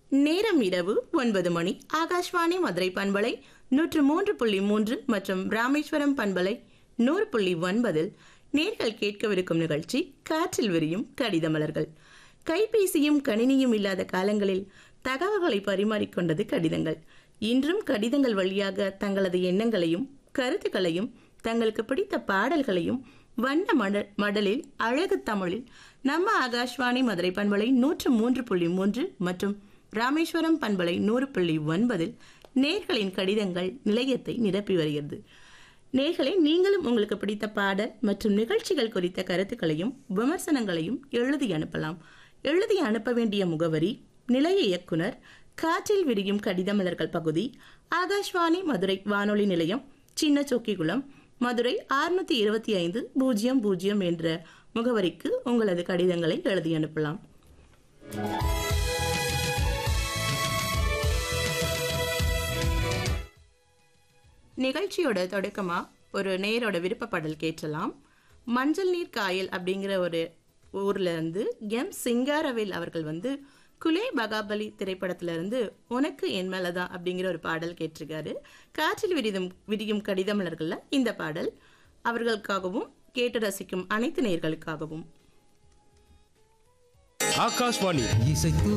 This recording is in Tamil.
நேரம் இரவு ஒன்பது மணி ஆகாஷ்வாணி மதுரை பண்பலை நூற்று மூன்று புள்ளி மூன்று மற்றும் ராமேஸ்வரம் பண்பலை நூறு புள்ளி ஒன்பதில் நேர்கள் கேட்கவிருக்கும் நிகழ்ச்சி காற்றில் விரியும் கடித மலர்கள் கைபேசியும் கணினியும் இல்லாத காலங்களில் தகவல்களை பரிமாறிக்கொண்டது கடிதங்கள் இன்றும் கடிதங்கள் வழியாக தங்களது எண்ணங்களையும் கருத்துக்களையும் தங்களுக்கு பிடித்த பாடல்களையும் வண்ண மட மடலில் அழகு தமிழில் நம்ம ஆகாஷ்வாணி மதுரை பண்பலை நூற்று மூன்று புள்ளி மூன்று மற்றும் ராமேஸ்வரம் பண்பலை நூறு புள்ளி ஒன்பதில் நேர்களின் கடிதங்கள் நிலையத்தை நிரப்பி வருகிறது நேர்களே நீங்களும் உங்களுக்கு பிடித்த பாடல் மற்றும் நிகழ்ச்சிகள் குறித்த கருத்துக்களையும் விமர்சனங்களையும் எழுதி அனுப்பலாம் எழுதி அனுப்ப வேண்டிய முகவரி நிலைய இயக்குனர் காற்றில் விரியும் கடிதமலர்கள் பகுதி ஆகாஷ்வாணி மதுரை வானொலி நிலையம் சின்ன சொக்கிகுளம் மதுரை ஆறுநூத்தி இருபத்தி ஐந்து பூஜ்ஜியம் பூஜ்ஜியம் என்ற முகவரிக்கு உங்களது கடிதங்களை எழுதி அனுப்பலாம் நிகழ்ச்சியோட தொடக்கமா ஒரு நேரோட விருப்பப்பாடல் கேட்டலாம் மஞ்சள் நீர் காயல் அப்படிங்கிற ஒரு ஊர்ல இருந்து எம் சிங்காரவேல் அவர்கள் வந்து குலே பகாபலி திரைப்படத்துல இருந்து உனக்கு என் மேலதான் அப்படிங்கிற ஒரு பாடல் கேட்டிருக்காரு காற்றில் விரிதும் விரியும் கடிதமலர்கள்ல இந்த பாடல் அவர்களுக்காகவும் கேட்டு ரசிக்கும் அனைத்து நேர்களுக்காகவும் ஆகாஷ்வாணி இசைத்து